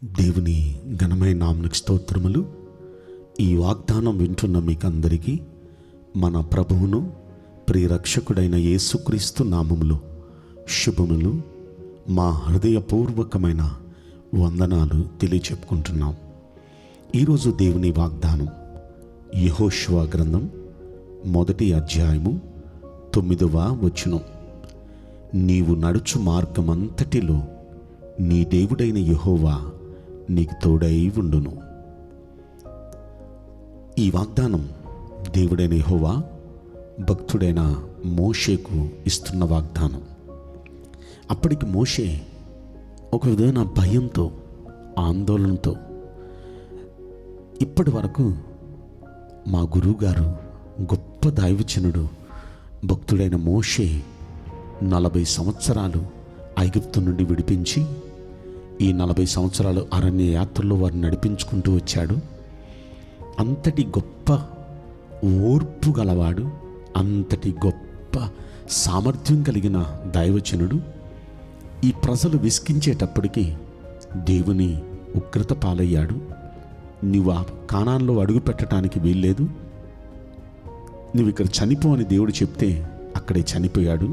దేవుని ఘనమైన నామనికి స్తోత్రములు ఈ వాగ్దానం వింటున్న మీకందరికీ మన ప్రభువును ప్రియరక్షకుడైన యేసుక్రీస్తు నామములు శుభములు మా హృదయపూర్వకమైన వందనాలు తెలియచెప్పుకుంటున్నాం ఈరోజు దేవుని వాగ్దానం యెహోషువ గ్రంథం మొదటి అధ్యాయము తొమ్మిదవ వచనం నీవు నడుచు మార్గమంతటిలో నీ దేవుడైన యెహోవా నీకు తోడై ఉండును ఈ వాగ్దానం దేవుడైన యెహోవా భక్తుడైన మోషేకు ఇస్తున్న వాగ్దానం అప్పటికి మోషే ఒక విధమైన భయంతో ఆందోళనతో ఇప్పటి వరకు మా గురువుగారు గొప్ప దైవచనుడు భక్తుడైన మోషే నలభై సంవత్సరాలు ఐగుప్తు నుండి విడిపించి ఈ నలభై సంవత్సరాలు అరణ్య యాత్రలో వారిని నడిపించుకుంటూ వచ్చాడు అంతటి గొప్ప ఓర్పు గలవాడు అంతటి గొప్ప సామర్థ్యం కలిగిన దైవచనుడు ఈ ప్రజలు విసికించేటప్పటికి దేవుని ఉగ్రత పాలయ్యాడు నువ్వు ఆ కాణాల్లో అడుగు పెట్టడానికి వీల్లేదు నువ్వు ఇక్కడ చనిపో అని దేవుడు చెప్తే అక్కడే చనిపోయాడు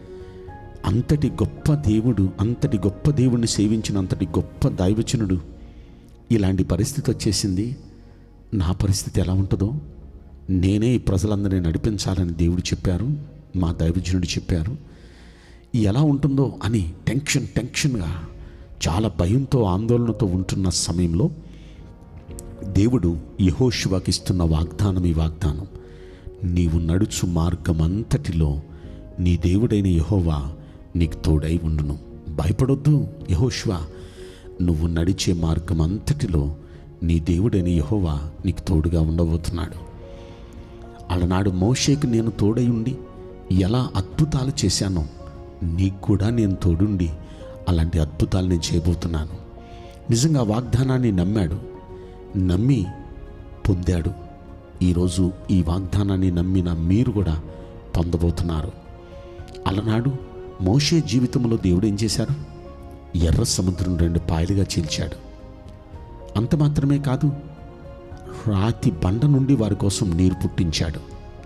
అంతటి గొప్ప దేవుడు అంతటి గొప్ప దేవుణ్ణి సేవించిన అంతటి గొప్ప దైవచనుడు ఇలాంటి పరిస్థితి వచ్చేసింది నా పరిస్థితి ఎలా ఉంటుందో నేనే ఈ ప్రజలందరినీ నడిపించాలని దేవుడు చెప్పారు మా దైవజనుడు చెప్పారు ఎలా ఉంటుందో అని టెన్షన్ టెన్షన్గా చాలా భయంతో ఆందోళనతో ఉంటున్న సమయంలో దేవుడు యహోశివాకి ఇస్తున్న వాగ్దానం ఈ వాగ్దానం నీవు నడుచు మార్గం అంతటిలో నీ దేవుడైన యహోవా నీకు తోడై ఉండును భయపడొద్దు యహోశివ నువ్వు నడిచే మార్గం అంతటిలో నీ దేవుడైన యహోవా నీకు తోడుగా ఉండబోతున్నాడు అలనాడు మోషేకి నేను తోడై ఉండి ఎలా అద్భుతాలు చేశానో నీకు కూడా నేను తోడుండి అలాంటి అద్భుతాలు నేను చేయబోతున్నాను నిజంగా వాగ్దానాన్ని నమ్మాడు నమ్మి పొందాడు ఈరోజు ఈ వాగ్దానాన్ని నమ్మిన మీరు కూడా పొందబోతున్నారు అలనాడు మోషే జీవితంలో దేవుడు ఏం చేశారు ఎర్ర సముద్రం రెండు పాయలుగా చీల్చాడు అంత మాత్రమే కాదు రాతి బండ నుండి వారి కోసం నీరు పుట్టించాడు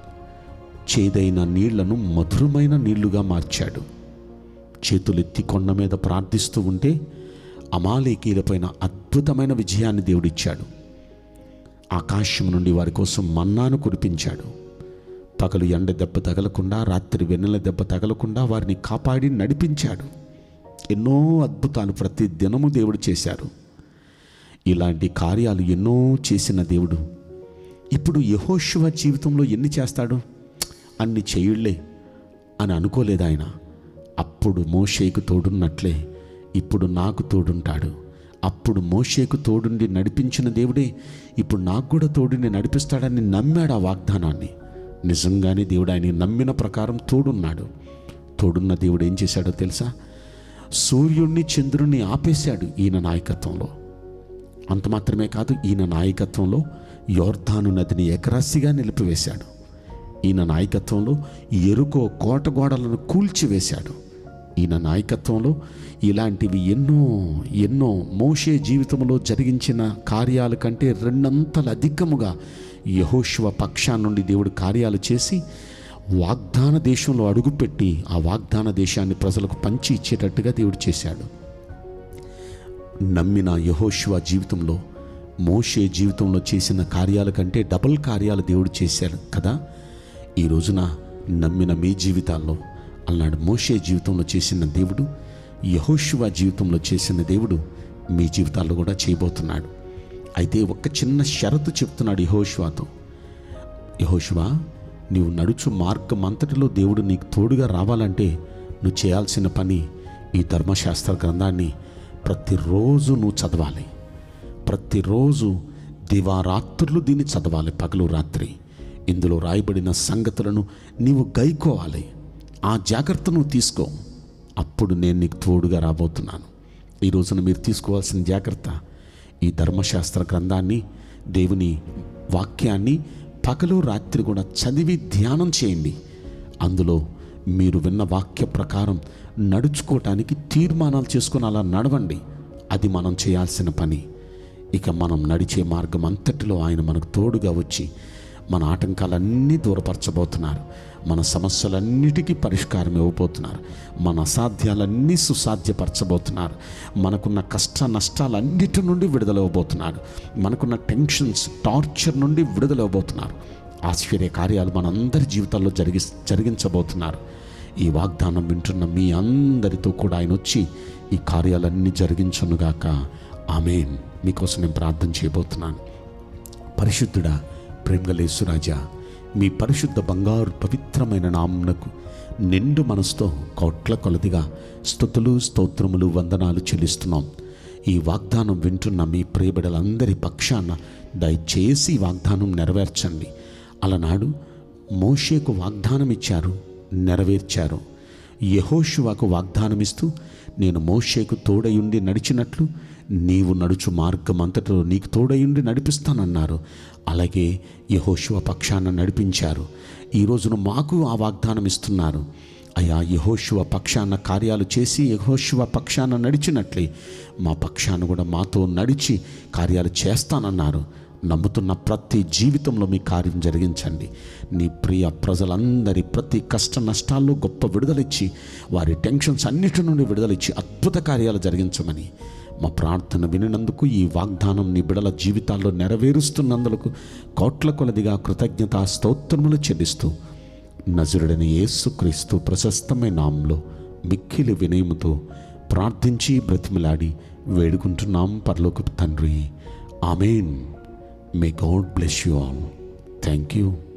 చేదైన నీళ్లను మధురమైన నీళ్లుగా మార్చాడు చేతులెత్తి కొండ మీద ప్రార్థిస్తూ ఉంటే అమాలేకీలపైన అద్భుతమైన విజయాన్ని దేవుడిచ్చాడు ఆకాశం నుండి వారి కోసం మన్నాను కురిపించాడు పగలు ఎండ దెబ్బ తగలకుండా రాత్రి వెన్నెల దెబ్బ తగలకుండా వారిని కాపాడి నడిపించాడు ఎన్నో అద్భుతాలు ప్రతి దినము దేవుడు చేశారు ఇలాంటి కార్యాలు ఎన్నో చేసిన దేవుడు ఇప్పుడు యహోశివ జీవితంలో ఎన్ని చేస్తాడు అన్ని చేయుళ్లే అని అనుకోలేదు ఆయన అప్పుడు మోషేకు తోడున్నట్లే ఇప్పుడు నాకు తోడుంటాడు అప్పుడు మోషేకు తోడుండి నడిపించిన దేవుడే ఇప్పుడు నాకు కూడా తోడుని నడిపిస్తాడని నమ్మాడు ఆ వాగ్దానాన్ని నిజంగానే దేవుడు ఆయన నమ్మిన ప్రకారం తోడున్నాడు తోడున్న దేవుడు ఏం చేశాడో తెలుసా సూర్యుణ్ణి చంద్రుణ్ణి ఆపేశాడు ఈయన నాయకత్వంలో అంత మాత్రమే కాదు ఈయన నాయకత్వంలో యోర్ధాను నదిని ఎకరాసిగా నిలిపివేశాడు ఈయన నాయకత్వంలో ఎరుకో కోట గోడలను కూల్చివేశాడు ఈయన నాయకత్వంలో ఇలాంటివి ఎన్నో ఎన్నో మోషే జీవితంలో జరిగించిన కార్యాల కంటే రెండంతలు అధికముగా యహోశివ పక్షా నుండి దేవుడు కార్యాలు చేసి వాగ్దాన దేశంలో అడుగుపెట్టి ఆ వాగ్దాన దేశాన్ని ప్రజలకు పంచి ఇచ్చేటట్టుగా దేవుడు చేశాడు నమ్మిన యహోశివ జీవితంలో మోషే జీవితంలో చేసిన కార్యాల కంటే డబుల్ కార్యాలు దేవుడు చేశాడు కదా ఈ రోజున నమ్మిన మీ జీవితాల్లో అన్నాడు మోషే జీవితంలో చేసిన దేవుడు యహోశివ జీవితంలో చేసిన దేవుడు మీ జీవితాల్లో కూడా చేయబోతున్నాడు అయితే ఒక చిన్న షరతు చెప్తున్నాడు యహోశివాతో యహోశివా నీవు నడుచు మార్గం అంతటిలో దేవుడు నీకు తోడుగా రావాలంటే నువ్వు చేయాల్సిన పని ఈ ధర్మశాస్త్ర గ్రంథాన్ని ప్రతిరోజు నువ్వు చదవాలి ప్రతిరోజు దివారాత్రులు దీన్ని చదవాలి పగలు రాత్రి ఇందులో రాయబడిన సంగతులను నీవు గైకోవాలి ఆ జాగ్రత్త నువ్వు తీసుకో అప్పుడు నేను నీకు తోడుగా రాబోతున్నాను ఈ రోజున మీరు తీసుకోవాల్సిన జాగ్రత్త ఈ ధర్మశాస్త్ర గ్రంథాన్ని దేవుని వాక్యాన్ని పగలు రాత్రి కూడా చదివి ధ్యానం చేయండి అందులో మీరు విన్న వాక్య ప్రకారం నడుచుకోవటానికి తీర్మానాలు చేసుకొని అలా నడవండి అది మనం చేయాల్సిన పని ఇక మనం నడిచే మార్గం అంతటిలో ఆయన మనకు తోడుగా వచ్చి మన ఆటంకాలన్నీ దూరపరచబోతున్నారు మన సమస్యలన్నిటికీ పరిష్కారం ఇవ్వబోతున్నారు మన అసాధ్యాలన్నీ సుసాధ్యపరచబోతున్నారు మనకున్న కష్ట నష్టాలన్నిటి నుండి విడుదలవ్వబోతున్నారు మనకున్న టెన్షన్స్ టార్చర్ నుండి విడుదలవ్వబోతున్నారు ఆశ్చర్య కార్యాలు మనందరి జీవితాల్లో జరిగి జరిగించబోతున్నారు ఈ వాగ్దానం వింటున్న మీ అందరితో కూడా ఆయన వచ్చి ఈ కార్యాలన్నీ జరిగించనుగాక ఆమెన్ మీకోసం నేను ప్రార్థన చేయబోతున్నాను పరిశుద్ధుడా ప్రేమగలేసురాజా మీ పరిశుద్ధ బంగారు పవిత్రమైన నామునకు నిండు మనసుతో కోట్ల కొలదిగా స్థుతులు స్తోత్రములు వందనాలు చెల్లిస్తున్నాం ఈ వాగ్దానం వింటున్న మీ ప్రియబిడలందరి పక్షాన దయచేసి ఈ వాగ్దానం నెరవేర్చండి అలనాడు మోషేకు వాగ్దానం ఇచ్చారు నెరవేర్చారు యహోషువాకు వాగ్దానమిస్తూ నేను మోషేకు తోడయుండి నడిచినట్లు నీవు నడుచు మార్గం అంతటిలో నీకు తోడయుండి నడిపిస్తానన్నారు అలాగే యహోశివ పక్షాన నడిపించారు ఈ రోజున మాకు ఆ వాగ్దానం ఇస్తున్నారు అయా యహోశివ పక్షాన కార్యాలు చేసి యహోశివ పక్షాన నడిచినట్లే మా పక్షాన కూడా మాతో నడిచి కార్యాలు చేస్తానన్నారు నమ్ముతున్న ప్రతి జీవితంలో మీ కార్యం జరిగించండి నీ ప్రియ ప్రజలందరి ప్రతి కష్ట నష్టాల్లో గొప్ప విడుదలిచ్చి వారి టెన్షన్స్ అన్నిటి నుండి విడుదలిచ్చి అద్భుత కార్యాలు జరిగించమని మా ప్రార్థన వినినందుకు ఈ వాగ్దానం నీ బిడల జీవితాల్లో నెరవేరుస్తున్నందుకు కోట్ల కొలదిగా కృతజ్ఞతా స్తోత్రములు చెల్లిస్తూ నజరుడని యేసుక్రీస్తు ప్రశస్తమైన నామంలో మిక్కిలి వినయముతో ప్రార్థించి బ్రతిమలాడి వేడుకుంటున్నాం పరలోకపు తండ్రి amen may God bless you all thank you